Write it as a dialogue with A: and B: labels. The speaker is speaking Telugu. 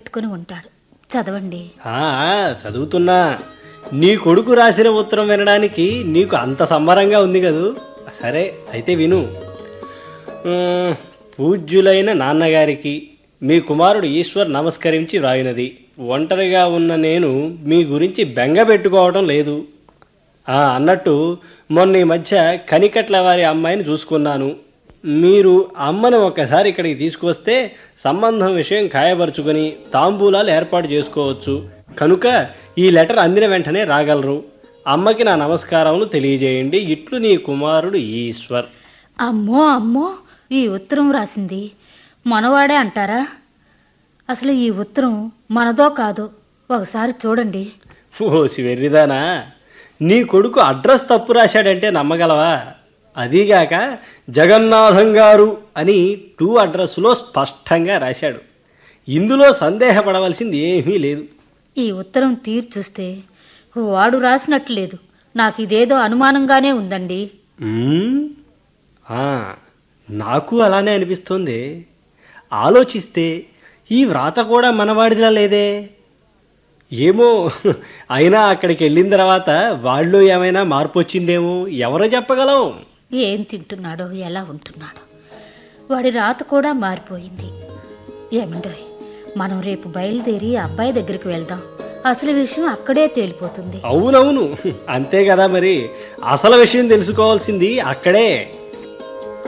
A: పెట్టుకుని ఉంటాడు చదవండి
B: ఆ, చదువుతున్నా నీ కొడుకు రాసిన ఉత్తరం వినడానికి నీకు అంత సంబరంగా ఉంది కదూ సరే అయితే విను ఉమ్, పూజ్యులైన నాన్నగారికి మీ కుమారుడు ఈశ్వర్ నమస్కరించి వ్రాయినది ఒంటరిగా ఉన్న నేను మీ గురించి బెంగ పెట్టుకోవడం లేదు ఆ, అన్నట్టు మొన్న ఈ మధ్య కనికట్ల వారి అమ్మాయిని చూసుకున్నాను మీరు అమ్మను ఒక్కసారి ఇక్కడికి తీసుకొస్తే సంబంధం విషయం ఖాయపరుచుకొని తాంబూలాలు ఏర్పాటు చేసుకోవచ్చు కనుక ఈ లెటర్ అందిన వెంటనే రాగలరు అమ్మకి నా నమస్కారములు తెలియజేయండి ఇట్లు నీ కుమారుడు ఈశ్వర్
A: అమ్మో అమ్మో ఈ ఉత్తరం రాసింది మనవాడే అంటారా అసలు ఈ ఉత్తరం మనదో కాదో ఒకసారి చూడండి
B: ఓసి వెర్రిదానా నీ కొడుకు అడ్రస్ తప్పు రాశాడంటే నమ్మగలవా అదీగాక జగన్నాథం గారు అని టూ అడ్రస్లో స్పష్టంగా రాశాడు ఇందులో సందేహపడవలసింది ఏమీ లేదు
A: ఈ ఉత్తరం తీర్చుస్తే వాడు రాసినట్లు లేదు నాకు ఇదేదో అనుమానంగానే ఉందండి
B: మ్మ్? ఆ, నాకు అలానే అనిపిస్తుంది ఆలోచిస్తే ఈ వ్రాత కూడా మనవాడిలా లేదే ఏమో అయినా అక్కడికి వెళ్ళిన తర్వాత వాళ్ళు ఏమైనా మార్పు వచ్చిందేమో ఎవరో చెప్పగలం
A: ఏం తింటున్నాడో ఎలా ఉంటున్నాడో వాడి రాత కూడా మారిపోయింది ఏమండోయ్ మనం రేపు బయలుదేరి అబ్బాయి దగ్గరికి వెళ్దాం అసలు విషయం అక్కడే తేలిపోతుంది
B: అవునవును అంతే కదా మరి అసలు విషయం తెలుసుకోవాల్సింది అక్కడే